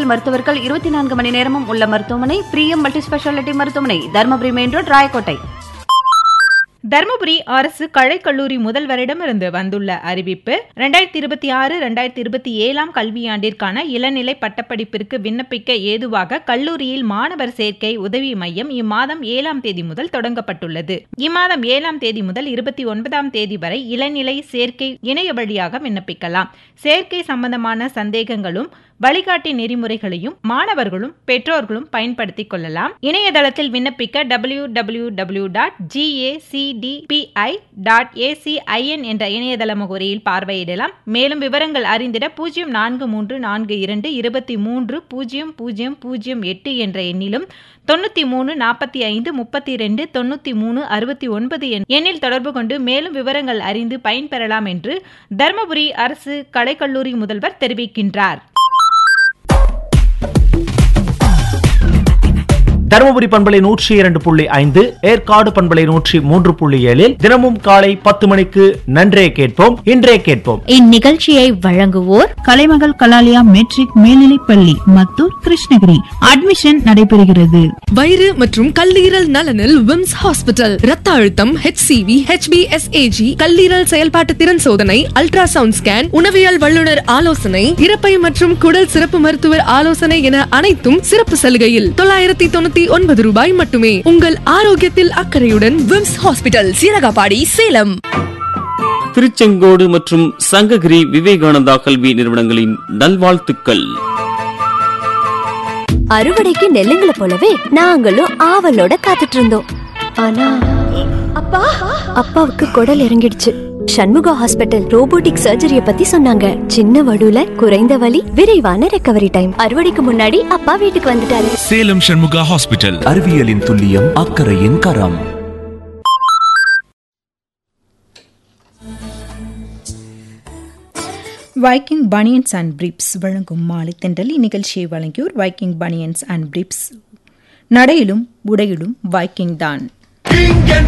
மருத்துவர்கள் இருபத்தி நான்கு மணி நேரமும் உள்ள மருத்துவமனை பிரியம் மல்டி ஸ்பெஷாலிட்டி மருத்துவமனை தருமபுரி மெயின் ரோட் ராயக்கோட்டை தருமபுரி அரசு கலைக்கல்லூரி முதல்வரிடமிருந்து வந்துள்ள அறிவிப்பு ரெண்டாயிரத்தி இருபத்தி ஆறு ரெண்டாயிரத்தி இருபத்தி ஏழாம் கல்வியாண்டிற்கான இளநிலை பட்டப்படிப்பிற்கு விண்ணப்பிக்க ஏதுவாக கல்லூரியில் மாணவர் சேர்க்கை உதவி மையம் இம்மாதம் ஏழாம் தேதி முதல் தொடங்கப்பட்டுள்ளது இம்மாதம் ஏழாம் தேதி முதல் இருபத்தி ஒன்பதாம் தேதி வரை இளநிலை சேர்க்கை இணைய வழியாக விண்ணப்பிக்கலாம் சேர்க்கை சம்பந்தமான சந்தேகங்களும் வழிகாட்டி நெறிமுறைகளையும் மாணவர்களும் பெற்றோர்களும் பயன்படுத்திக் கொள்ளலாம் இணையதளத்தில் விண்ணப்பிக்க W W W dot GACDPI dot ACIN என்ற இணையதள முகவரியில் பார்வையிடலாம் மேலும் விவரங்கள் அறிந்திட பூஜ்ஜியம் நான்கு மூன்று நான்கு இரண்டு இருபத்தி மூன்று பூஜ்ஜியம் பூஜ்ஜியம் பூஜ்ஜியம் எட்டு என்ற எண்ணிலும் தொண்ணூத்தி மூணு நாற்பத்தி ஐந்து முப்பத்தி ரெண்டு தொண்ணூத்தி மூணு அறுபத்தி ஒன்பது எண்ணில் தொடர்பு கொண்டு மேலும் விவரங்கள் அறிந்து பயன்பெறலாம் என்று தருமபுரி அரசு கலைக்கல்லூரி முதல்வர் தெரிவிக்கின்றார் தருமபுரி பண்பலை நூற்றி இரண்டு புள்ளி ஐந்து ஏற்காடு பண்பலை நூற்றி மூன்று புள்ளி ஏழில் தினமும் காலை பத்து மணிக்கு நன்றே கேட்போம் இன்றே கேட்போம் இந்நிகழ்ச்சியை வழங்குவோர் கலைமகள் கலாலயா மெட்ரிக் மேல்நிலைப் பள்ளி மத்தூர் கிருஷ்ணகிரி அட்மிஷன் நடைபெறுகிறது வயிறு மற்றும் கல்லீரல் நலனில் விம்ஸ் ஹாஸ்பிட்டல் ரத்த அழுத்தம் ஹெச்சிவி ஹெச்பிஎஸ்ஏஜி கல்லீரல் செயல்பாட்டு திறன் சோதனை அல்ட்ராசவுண்ட் ஸ்கேன் உணவியல் வல்லுநர் ஆலோசனை இறப்பை மற்றும் குடல் சிறப்பு மருத்துவர் ஆலோசனை என அனைத்தும் சிறப்பு சலுகையில் தொள்ளாயிரத்தி தொண்ணூத்தி ஒன்பது ரூபாய் மட்டுமே உங்கள் ஆரோக்கியத்தில் அக்கறையுடன் விம்ஸ் ஹாஸ்பிட்டல் சீரகாபாடி சேலம் திருச்செங்கோடு மற்றும் சங்ககிரி விவேகானந்தா கல்வி நிறுவனங்களின் நல்வாழ்த்துக்கள் அறுவடைக்கு நெல்லுங்களை போலவே நாங்களும் ஆவலோட காத்துட்டு இருந்தோம் ஆனா அப்பா அப்பாவுக்கு குடல் இறங்கிடுச்சு சண்முகா ஹாஸ்பிட்டல் ரோபோட்டிக் சர்ஜரிய பத்தி சொன்னாங்க சின்ன வடுல குறைந்த வலி விரைவான ரெக்கவரி டைம் அறுவடைக்கு முன்னாடி அப்பா வீட்டுக்கு வந்துட்டாரு சேலம் சண்முகா ஹாஸ்பிட்டல் அறிவியலின் துல்லியம் அக்கறையின் கரம் வைக்கிங் பனியன்ஸ் அண்ட் பிரிப்ஸ் வழங்கும் மாலை தென்றல் இந்நிகழ்ச்சியை வழங்கியோர் வைக்கிங் பனியன்ஸ் அண்ட் பிரிப்ஸ் நடையிலும் உடையிலும் வைக்கிங் தான்